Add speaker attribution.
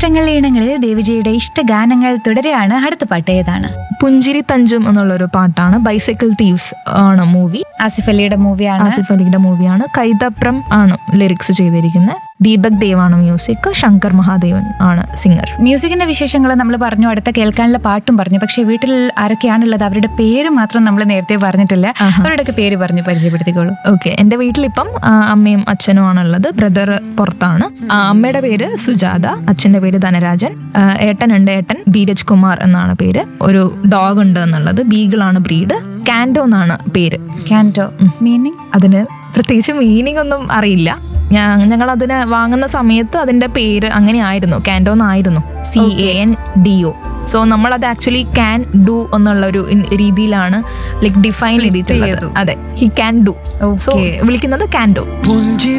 Speaker 1: ഇഷ്ടങ്ങൾ ഈണങ്ങളിൽ ദേവിജിയുടെ ഇഷ്ടഗാനങ്ങൾ തുടരുകയാണ് അടുത്ത പാട്ട് ഏതാണ്
Speaker 2: പുഞ്ചിരി തഞ്ചും എന്നുള്ളൊരു പാട്ടാണ് ബൈസൈക്കിൾ തീവ്സ് ആണ് മൂവി
Speaker 1: ആസിഫ് അലിയുടെ മൂവിയാണ്
Speaker 2: ആസിഫ് അലിയുടെ മൂവിയാണ് കൈതപ്രം ആണ് ലിറിക്സ് ചെയ്തിരിക്കുന്നത് ദീപക് ദേവാണ് മ്യൂസിക് ശങ്കർ മഹാദേവൻ ആണ് സിംഗർ
Speaker 1: മ്യൂസിക്കിന്റെ വിശേഷങ്ങൾ നമ്മൾ പറഞ്ഞു അടുത്ത കേൾക്കാനുള്ള പാട്ടും പറഞ്ഞു പക്ഷെ വീട്ടിൽ ആരൊക്കെയാണുള്ളത് അവരുടെ പേര് മാത്രം നമ്മൾ നേരത്തെ പറഞ്ഞിട്ടില്ല അവരുടെയൊക്കെ പേര് പറഞ്ഞു പരിചയപ്പെടുത്തിക്കോളൂ
Speaker 2: ഓക്കെ എൻ്റെ വീട്ടിലിപ്പം ആ, അമ്മയും അച്ഛനും ആണുള്ളത് ബ്രദർ പുറത്താണ് ആ, അമ്മയുടെ പേര് സുജാത അച്ഛൻ്റെ പേര് ധനരാജൻ ആ, ഏട്ടനുണ്ട് ഏട്ടൻ ധീരജ് കുമാർ എന്നാണ് പേര് ഒരു ഡോഗ് ഉണ്ട് എന്നുള്ളത് ബീഗിളാണ് ബ്രീഡ് കാൻഡോ എന്നാണ് പേര്
Speaker 1: ക്യാൻറ്റോ മീനിങ്
Speaker 2: അതിന് പ്രത്യേകിച്ച് മീനിങ് ഒന്നും അറിയില്ല ഞങ്ങൾ അതിന് വാങ്ങുന്ന സമയത്ത് അതിന്റെ പേര് അങ്ങനെ ആയിരുന്നു കാൻഡോ എന്നായിരുന്നു C A N D O so നമ്മൾ അത് ആക്ച്വലി ക്യാൻ ഡു എന്നുള്ള ഒരു ഇൻ- രീതിയിലാണ് ലൈക് ഡിഫൈൻ ചെയ്തിട്ടുള്ളത് അതെ he can do so
Speaker 1: Okay.
Speaker 2: വിളിക്കുന്നത് കാൻഡോ